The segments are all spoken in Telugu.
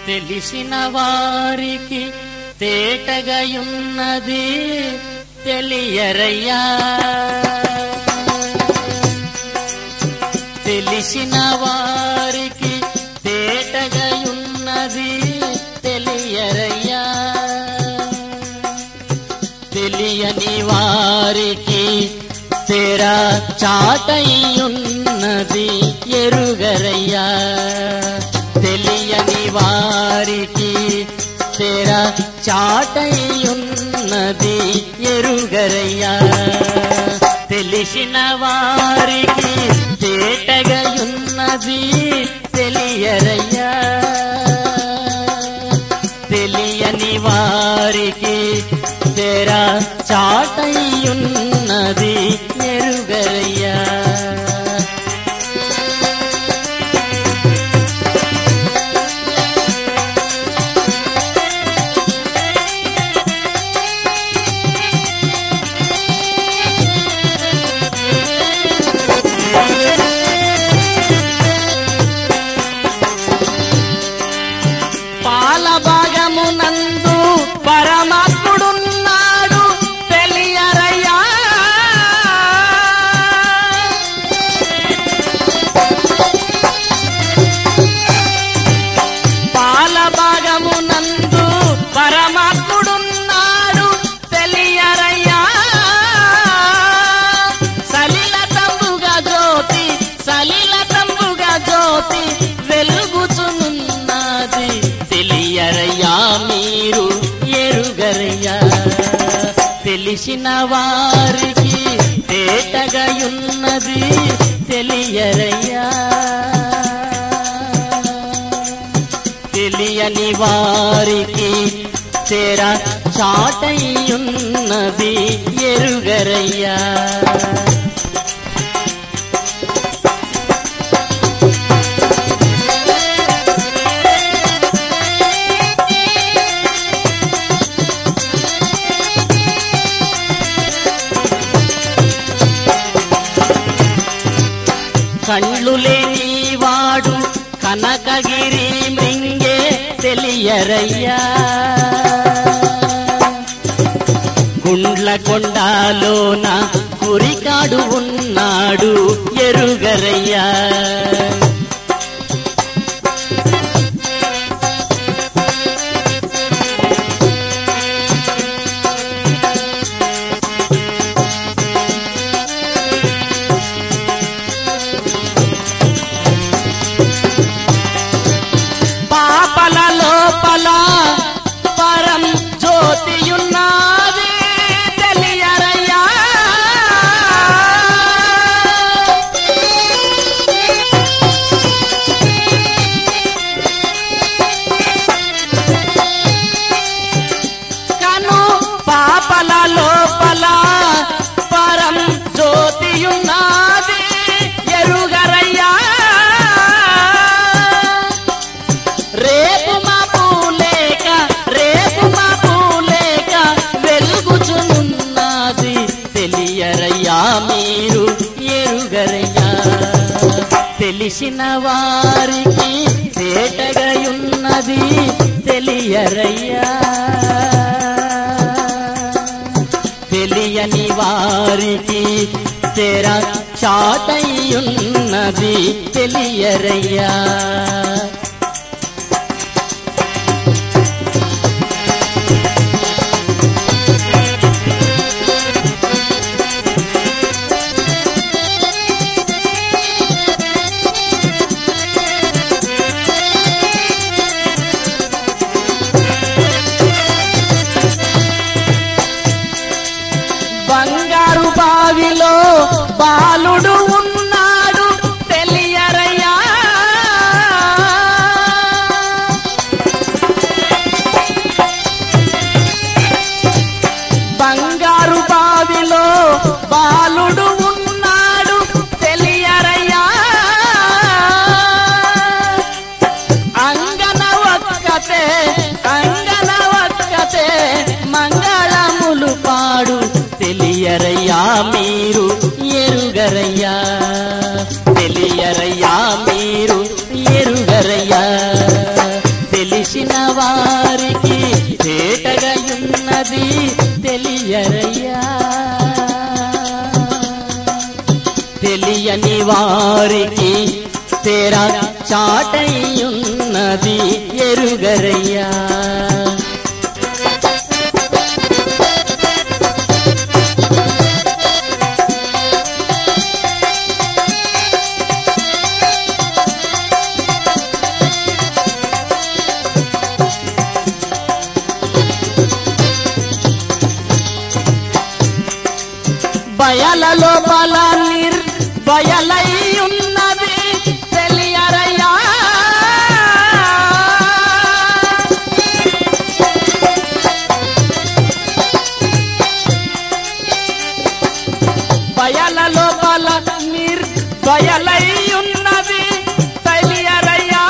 తెలిసిన వారికి తేటగయున్నది తెలియరయ్యా తెలిసిన వారికి తేటగయున్నది తెలియరయ్యా తెలియని వారికి తెరా చాటయ్యున్నది ఎరుగరయ్యా తెలియని వారికి తెర చాటయ్యున్నది ఎరుగరయ్యా తెలిసిన వారికి తేటగయున్నది తెలియరయ్యా తెలియని వారికి తెర చాటయ్యున్నది ఎరుగరయ్యా పాల భాగమునందు పరమాత్ముడున్నాడు తెలియరయ్యా పాల భాగమునందు పరమాత్ముడున్నాడు తెలియరయ్యా సలిల తంబుగా జ్యోతి సలిల తంబుగా జ్యోతి వెలుగుచునున్నది తెలియరయ్యా మీరు ఎరుగరయ్యా తెలిసిన వారికి తేటగయున్నది తెలియరయ్యా తెలియని వారికి తెర చాటయ్యున్నది ఎరుగరయ్యా కళ్ళు లేని వాడు కనకగిరి మృంగే తెలియరయ్యా గుండ్ల కొండలోన కురికాడు ఉన్నాడు ఎరుగరయ్యా పాపల లోపల పరం జ్యోతియున్నది తెలియరయ్యా కను పాపల లోపల పరం జ్యోతియున్నది ఎరుగరయ్యా రేపు మా పూలేక రేపు మా పూలేక వెలుగుచునున్నది తెలియరయ్యా మీరు ఎరుగరయ్యా తెలిసిన వారికి తేటగయున్నది తెలియరయ్యా తెలియని వారికి తెర చాటయ్యున్నది తెలియరయ్యా బంగారు బావిలో బాలుడు ఉన్నాడు తెలియరయ్యా వారికి తేరా చాటయ్యున్నది ఎరుగరయ్యా బయల లోపల నిర్భయలై ఉన్నది తెలియరయ్యా బయల లోపల నిర్భయలై ఉన్నది తెలియరయ్యా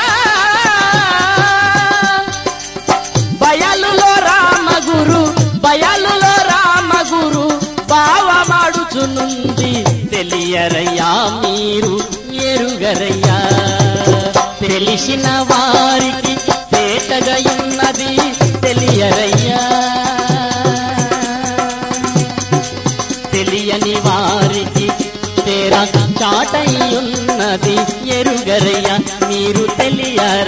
బయలులో రామగురు బయలులో రామగురు బావమాడుచునుంది తెలియరయ్యా మీరు ఎరుగరయ్యా తెలిసిన వారికి తేటగయున్నది తెలియరయ్యా తెలియని వారికి తేరా చాటయ్యున్నది ఎరుగరయ్యా మీరు తెలియరయ్యా